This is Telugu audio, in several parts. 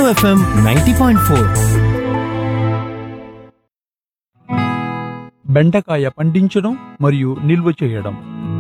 ఎఫ్ఎం నైంటీ పాయింట్ ఫోర్ బెండకాయ పండించడం మరియు నిల్వ చేయడం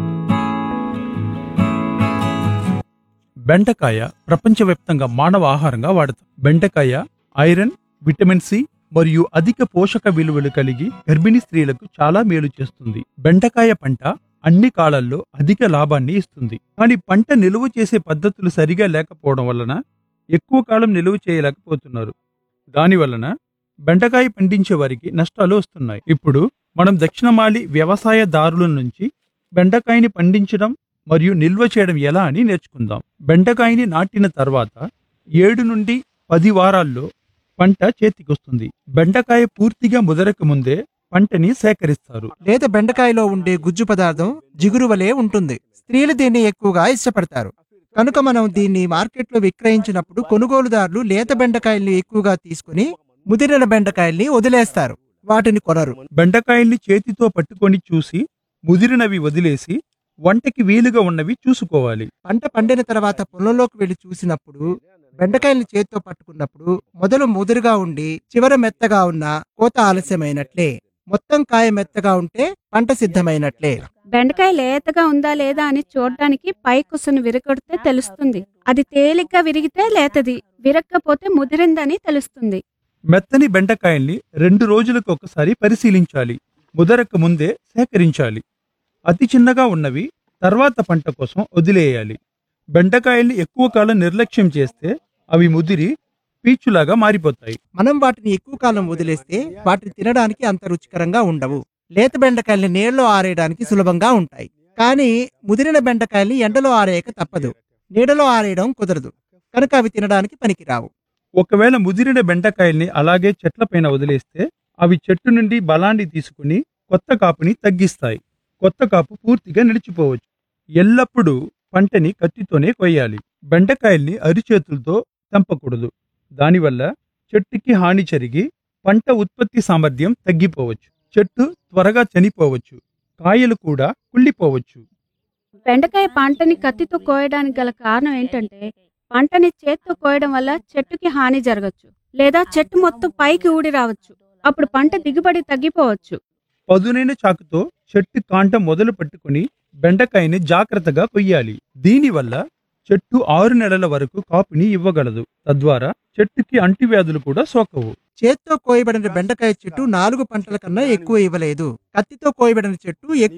బెండకాయ ప్రపంచవ్యాప్తంగా మానవ ఆహారంగా వాడతాం బెండకాయ ఐరన్ విటమిన్ సి మరియు అధిక పోషక విలువలు కలిగి గర్భిణీ స్త్రీలకు చాలా మేలు చేస్తుంది బెండకాయ పంట అన్ని కాలాల్లో అధిక లాభాన్ని ఇస్తుంది కానీ పంట నిలువ చేసే పద్ధతులు సరిగా లేకపోవడం వలన ఎక్కువ కాలం నిలువ చేయలేకపోతున్నారు దాని వలన బెండకాయ పండించే వారికి నష్టాలు వస్తున్నాయి ఇప్పుడు మనం దక్షిణమాలి వ్యవసాయదారుల నుంచి బెండకాయని పండించడం మరియు నిల్వ చేయడం ఎలా అని నేర్చుకుందాం బెండకాయని నాటిన తర్వాత ఏడు నుండి పది వారాల్లో పంట చేతికొస్తుంది బెండకాయ పూర్తిగా ముదరక ముందే పంటని సేకరిస్తారు లేత బెండకాయలో ఉండే గుజ్జు పదార్థం జిగురు వలె ఉంటుంది స్త్రీలు దీన్ని ఎక్కువగా ఇష్టపడతారు కనుక మనం దీన్ని మార్కెట్లో విక్రయించినప్పుడు కొనుగోలుదారులు లేత బెండకాయల్ని ఎక్కువగా తీసుకుని ముదిరిన బెండకాయల్ని వదిలేస్తారు వాటిని కొనరు బెండకాయల్ని చేతితో పట్టుకొని చూసి ముదిరినవి వదిలేసి వంటకి వీలుగా ఉన్నవి చూసుకోవాలి పంట పండిన తర్వాత పొలంలోకి వెళ్లి చూసినప్పుడు బెండకాయల్ని చేతితో పట్టుకున్నప్పుడు మొదలు ముదురుగా ఉండి చివర మెత్తగా ఉన్న కోత ఆలస్యమైనట్లే మొత్తం కాయ మెత్తగా ఉంటే పంట సిద్ధమైనట్లే బెండకాయ లేతగా ఉందా లేదా అని చూడడానికి పై కుసను విరగొడితే తెలుస్తుంది అది తేలిగ్గా విరిగితే లేతది విరక్కపోతే ముదిరిందని తెలుస్తుంది మెత్తని బెండకాయల్ని రెండు రోజులకు ఒకసారి పరిశీలించాలి ముదరక ముందే సేకరించాలి అతి చిన్నగా ఉన్నవి తర్వాత పంట కోసం వదిలేయాలి బెండకాయల్ని ఎక్కువ కాలం నిర్లక్ష్యం చేస్తే అవి ముదిరి పీచులాగా మారిపోతాయి మనం వాటిని ఎక్కువ కాలం వదిలేస్తే వాటిని తినడానికి అంత రుచికరంగా ఉండవు లేత బెండకాయల్ని నీళ్ళలో ఆరేయడానికి సులభంగా ఉంటాయి కానీ ముదిరిన బెండకాయల్ని ఎండలో ఆరేయక తప్పదు నీడలో ఆరేయడం కుదరదు కనుక అవి తినడానికి పనికిరావు ఒకవేళ ముదిరిన బెండకాయల్ని అలాగే చెట్లపైన వదిలేస్తే అవి చెట్టు నుండి బలాన్ని తీసుకుని కొత్త కాపుని తగ్గిస్తాయి కొత్త కాపు పూర్తిగా నిలిచిపోవచ్చు ఎల్లప్పుడూ పంటని కత్తితోనే కొయ్యాలి బెండకాయల్ని అరిచేతులతో తెంపకూడదు దానివల్ల చెట్టుకి హాని జరిగి పంట ఉత్పత్తి సామర్థ్యం తగ్గిపోవచ్చు చెట్టు త్వరగా చనిపోవచ్చు కాయలు కూడా కుళ్ళిపోవచ్చు బెండకాయ పంటని కత్తితో కోయడానికి గల కారణం ఏంటంటే పంటని చేత్తో కోయడం వల్ల చెట్టుకి హాని జరగచ్చు లేదా చెట్టు మొత్తం పైకి ఊడి రావచ్చు అప్పుడు పంట దిగుబడి తగ్గిపోవచ్చు పదునైన చాకుతో చెట్టు కాండం మొదలు పట్టుకుని బెండకాయని జాగ్రత్తగా కొయ్యాలి దీనివల్ల చెట్టు ఆరు నెలల వరకు కాపుని ఇవ్వగలదు తద్వారా చెట్టుకి అంటువ్యాధులు కూడా సోకవు చేత్తో కోయబడిన బెండకాయ చెట్టు నాలుగు పంటల కన్నా ఎక్కువ ఇవ్వలేదు కత్తితో కోయబడిన చెట్టు ఎక్కువ